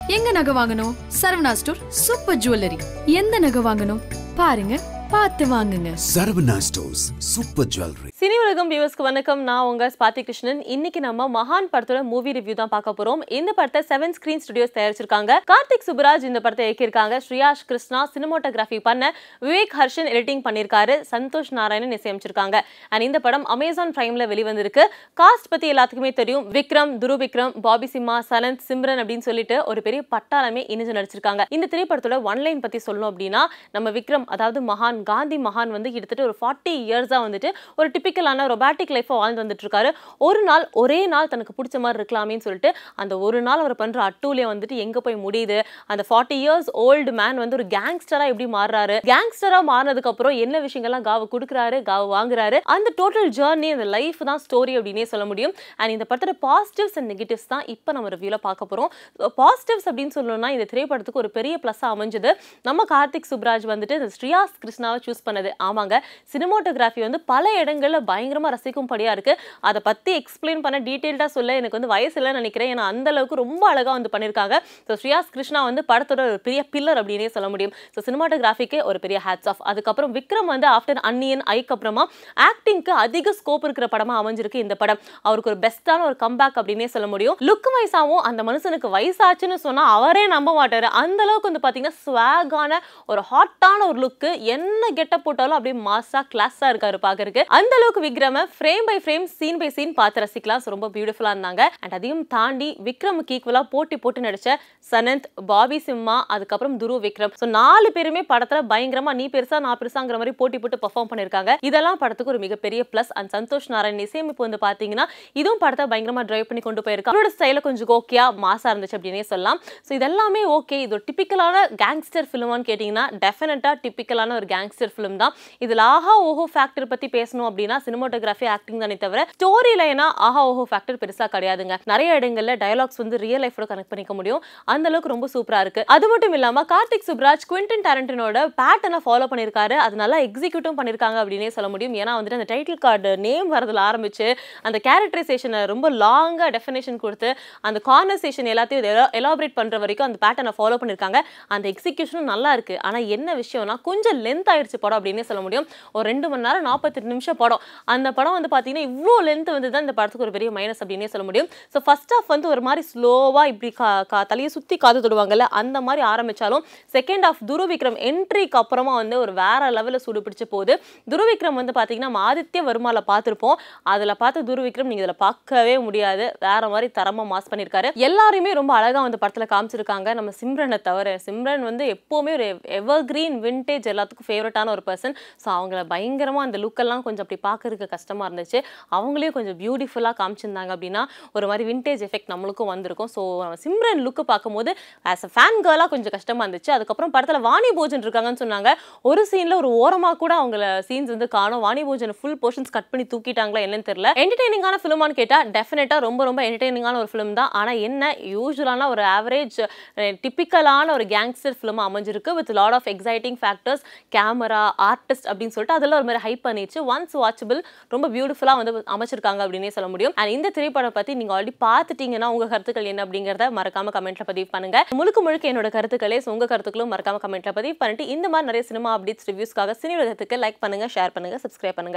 எங்க நகை வாங்கணும் சரவணா ஸ்டோர் சூப்பர் ஜுவல்லரி எந்த நகை வாங்கணும் பாருங்க பார்த்து வாங்குங்க Saravana stores super jewellery cine Ulagam வியூவர்ஸ்க்கு வணக்கம் நான் உங்க ஸ்பாத்தி கிருஷ்ணன் இன்னைக்கு நம்ம மகான் படத்தோட மூவி ரிவ்யூ தான் பார்க்க போறோம் இந்த படத்தை செவன் ஸ்கிரீன் ஸ்டுடியோஸ் தயாரிச்சிருக்காங்க கார்த்திக் சுப்ராஜ் இந்த படத்தை இயக்கியிருக்காங்க ஸ்ரீயாஷ் கிருஷ்ணா சினிமோட்டோகிராஃபி பண்ண விவேக் ஹர்ஷன் எடிட்டிங் பண்ணியிருக்காரு சந்தோஷ் நாராயணன் இசையமைச்சிருக்காங்க அண்ட் இந்த படம் அமேசான் பிரைம்ல வெளிவந்திருக்கு காஸ்ட் பத்தி எல்லாத்துக்குமே தெரியும் விக்ரம் துரு விக்ரம் பாபி சிம்மா சலந்த் சிம்ரன் அப்படின்னு சொல்லிட்டு ஒரு பெரிய பட்டாளமே இணைஞ்சு நடிச்சிருக்காங்க இந்த திரைப்படத்தோட ஒன்லைன் பத்தி சொல்லணும் அப்படின்னா நம்ம விக்ரம் அதாவது மகான் காந்தி மகான் வந்து கிட்டத்தட்ட ஒரு ஃபார்ட்டி இயர்ஸா வந்துட்டு ஒரு டிபிக்கலான ரொபாட்டிக் லைஃப்பை வாழ்ந்து வந்துட்டு இருக்காரு ஒரு நாள் ஒரே நாள் தனக்கு பிடிச்ச மாதிரி இருக்கலாமேன்னு சொல்லிட்டு அந்த ஒரு நாள் அவர் பண்ற அட்டூழியம் வந்துட்டு எங்க போய் முடியுது அந்த ஃபார்ட்டி இயர்ஸ் ஓல்டு மேன் வந்து ஒரு கேங்ஸ்டரா எப்படி மாறுறாரு கேங்ஸ்டரா மாறினதுக்கு அப்புறம் என்ன விஷயங்கள்லாம் காவு கொடுக்குறாரு காவு வாங்குறாரு அந்த டோட்டல் ஜேர்னி அந்த லைஃப் தான் ஸ்டோரி அப்படின்னே சொல்ல முடியும் அண்ட் இந்த படத்தோட பாசிட்டிவ்ஸ் அண்ட் நெகட்டிவ்ஸ் தான் இப்போ நம்ம ரிவ்யூல பார்க்க போறோம் பாசிட்டிவ்ஸ் அப்படின்னு சொல்லணும்னா இந்த திரைப்படத்துக்கு ஒரு பெரிய ப்ளஸ்ஸாக அமைஞ்சது நம்ம கார்த்திக் சுப்ராஜ் வந்துட்டு இந்த ஸ்ரீயாஸ் கிருஷ்ணாவை சூஸ் பண்ணது ஆமாங்க சினிமோட்டோகிராஃபி வந்து பல இடங்கள்ல பயங்கரமா ரசிக்கும்படியா இருக்கு அதை பத்தி எக்ஸ்பிளைன் பண்ண டீட்டெயில்டாக சொல்ல எனக்கு வந்து வயசு இல்லைன்னு நினைக்கிறேன் ஏன்னா அந்த அளவுக்கு ரொம்ப அழகா வந்து பண்ணியிருக்காங்க ஸோ ஸ்ரீயாஸ் கிருஷ்ணா வந்து படத்தோட ஒரு பெரிய பில்லர் அப்படின்னே சொல்ல முடியும் ஸோ சினிமாட்டோகிராஃபிக்கு ஒரு பெரிய ஹேட்ஸ் ஆஃப் அதுக்கப்புறம் விக்ரம் வந்து ஆஃப்டர் அன்னியன் ஐக்கு அப்புறமா ஆக்டிங்க்கு அதிக ஸ்கோப் இருக்கிற படமா அமைஞ்சிருக்கு இந்த படம் அவருக்கு ஒரு பெஸ்ட்டான ஒரு கம்பேக் அப்படின்னே சொல்ல முடியும் லுக் வைஸாவும் அந்த மனுஷனுக்கு வயசாச்சுன்னு சொன்னா அவரே நம்ப மாட்டாரு அந்த அளவுக்கு வந்து பாத்தீங்கன்னா ஸ்வாகான ஒரு ஹாட்டான ஒரு லுக்கு என்ன கெட்ட போட்டாலும் அப்படியே மாசா கிளாஸா இருக்காரு பாக்குறதுக்கு அந்த அளவுக்கு விக்ரம frame by frame scene by scene பார்த்து ரசிக்கலாம் So, ரொம்ப பியூட்டிஃபுல்லா இருந்தாங்க அண்ட் அதையும் தாண்டி விக்ரமுக்கு ஈக்குவலா போட்டி போட்டு நடிச்ச சனந்த் பாபி சிம்மா அதுக்கப்புறம் துரு விக்ரம் ஸோ நாலு பேருமே படத்துல பயங்கரமா நீ பெருசா நான் பெருசாங்கிற மாதிரி போட்டி போட்டு பெர்ஃபார்ம் பண்ணிருக்காங்க இதெல்லாம் படத்துக்கு ஒரு மிகப்பெரிய பிளஸ் அண்ட் சந்தோஷ் நாராயண் இசையமைப்பு வந்து பாத்தீங்கன்னா இதுவும் படத்தை பயங்கரமா டிரைவ் பண்ணி கொண்டு போயிருக்காங்க அவரோட ஸ்டைல கொஞ்சம் ஓகேயா மாசா இருந்துச்சு அப்படின்னே சொல்லலாம் ஸோ இதெல்லாமே ஓகே இது ஒரு டிப்பிக்கலான கேங்ஸ்டர் ஃபிலிமான்னு கேட்டிங்கன்னா டெஃபினட்டா டிப்பிக்கலான ஒரு கேங்ஸ்டர் ஃபிலிம் தான் இதில் ஆஹா ஓஹோ ஃபேக்டர் பத்தி பேசணும் அப்படின்னா சினிமோட்டோகிராஃபி ஆக்டிங் தானே தவிர ஸ்டோரி லைனா ஆஹா ஓஹோ ஃபேக்டர் பெருசா கிடையாதுங்க நிறைய இடங்கள்ல டயலாக்ஸ் வந்து ரியல் லைஃபோட கனெக்ட் பண்ணிக்க முடியும் அந்த அளவுக்கு ரொம்ப சூப்பரா இருக்கு அது மட்டும் இல்லாம கார்த்திக் சுப்ராஜ் குவிண்டன் டேரண்டினோட பேட்டர்னை ஃபாலோ பண்ணிருக்காரு அது நல்லா எக்ஸிக்யூட்டும் பண்ணிருக்காங்க அப்படின்னே சொல்ல முடியும் ஏன்னா வந்துட்டு அந்த டைட்டில் கார்டு நேம் வரதுல ஆரம்பிச்சு அந்த கேரக்டரைசேஷனை ரொம்ப லாங்கா டெஃபினேஷன் கொடுத்து அந்த கான்வர்சேஷன் எல்லாத்தையும் எலாபரேட் பண்ற வரைக்கும் அந்த பேட்டர்னை ஃபாலோ பண்ணிருக்காங்க அந்த எக்ஸிக்யூஷனும் நல்லா இருக்கு ஆனா என்ன விஷயம்னா கொஞ்சம் லென்த் ஆயிடுச்சு படம் அப்படின்னே சொல்ல முடியும் ஒரு ரெண்டு மணி நேரம் நாற்பத்தெட்டு நிமிஷம் படம் அந்த படம் வந்து பாத்தீங்கன்னா இவ்வளோ லென்த் வந்து தான் இந்த படத்துக்கு ஒரு பெரிய மைனஸ் அப்படின்னே சொல்ல முடியும் ஸோ ஃபர்ஸ்ட் ஆஃப் வந்து ஒரு மாதிரி ஸ்லோவா இப்படி கா கா தலையை சுத்தி காது தொடுவாங்கல்ல அந்த மாதிரி ஆரம்பிச்சாலும் செகண்ட் ஆஃப் துரு விக்ரம் என்ட்ரிக்கு அப்புறமா வந்து ஒரு வேற லெவலில் சூடு பிடிச்சு போகுது துரு விக்ரம் வந்து பாத்தீங்கன்னா நம்ம ஆதித்ய வருமால பார்த்துருப்போம் அதுல பார்த்து துரு விக்ரம் நீங்க இதுல பார்க்கவே முடியாது வேற மாதிரி தரமா மாஸ் பண்ணியிருக்காரு எல்லாருமே ரொம்ப அழகா வந்து படத்துல காமிச்சிருக்காங்க நம்ம சிம்ரனை தவிர சிம்ரன் வந்து எப்பவுமே ஒரு எவர் கிரீன் விண்டேஜ் எல்லாத்துக்கும் ஃபேவரட்டான ஒரு பர்சன் ஸோ அவங்கள பயங்கரமா அந்த லுக்கெல்லாம் கொஞ்சம் அப்படி பார்க்கறதுக்கு கஷ்டமா இருந்துச்சு அவங்களையும் கொஞ்சம் பியூட்டிஃபுல்லாக காமிச்சிருந்தாங்க அப்படின்னா ஒரு மாதிரி விண்டேஜ் எஃபெக்ட் நம்மளுக்கும் வந்திருக்கும் ஸோ சிம்ரன் லுக்கு பார்க்கும்போது ஆஸ் அ ஃபேன் கேர்லாக கொஞ்சம் கஷ்டமா இருந்துச்சு அதுக்கப்புறம் படத்துல வாணி போஜன் இருக்காங்கன்னு சொன்னாங்க ஒரு சீன்ல ஒரு ஓரமா கூட அவங்கள சீன்ஸ் வந்து காணும் Vani Bhojan full portions cut பண்ணி தூக்கிட்டாங்களா என்னன்னு தெரியல என்டர்டெய்னிங்கான ஃபிலிமான்னு கேட்டா டெஃபினட்டா ரொம்ப ரொம்ப என்டர்டெய்னிங்கான ஒரு ஃபிலிம் தான் ஆனா என்ன யூஸ்வலான ஒரு ஆவரேஜ் டிப்பிக்கலான ஒரு கேங்ஸ்டர் ஃபிலிம் அமைஞ்சிருக்கு with lot of exciting factors camera artist அப்படின்னு சொல்லிட்டு அதெல்லாம் ஒரு மாதிரி ஹைப் பண்ணிச்சு ஒன்ஸ் வாட்சபிள் ரொம்ப பியூட்டிஃபுல்லாக வந்து அமைச்சிருக்காங்க அப்படின்னே சொல்ல முடியும் அண்ட் இந்த திரைப்படம் பத்தி நீங்க ஆல்ரெடி பார்த்துட்டீங்கன்னா உங்க கருத்துக்கள் என்ன அப்படிங்கறத மறக்காம கமெண்ட்ல பதிவு பண்ணுங்க முழுக்க முழுக்க என்னோட கருத்துக்களே so உங்க கருத்துக்களும் மறக்காம கமெண்ட்ல பதிவு பண்ணிட்டு இந்த மாதிரி நிறைய சினிமா அப்டேட்ஸ் ரிவ்யூஸ்க்காக சினி உலகத்துக்கு லைக் பண்ணுங்க ஷேர் பண்ணுங்க சப்ஸ்கிரைப் பண்ணுங்க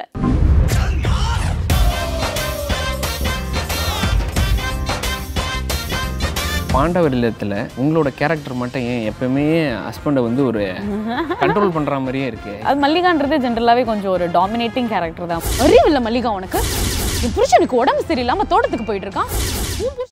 பாண்டவர் இல்லத்தில் உங்களோட கேரக்டர் மட்டும் ஏன் எப்பவுமே ஹஸ்பண்டை வந்து ஒரு கண்ட்ரோல் பண்ணுற மாதிரியே இருக்கு அது மல்லிகான்றது ஜென்ரலாகவே கொஞ்சம் ஒரு டாமினேட்டிங் கேரக்டர் தான் அறிவு இல்லை மல்லிகா உனக்கு என் புருஷனுக்கு உடம்பு சரியில்லாம தோட்டத்துக்கு போயிட்டு இருக்கான் உன் புருஷன்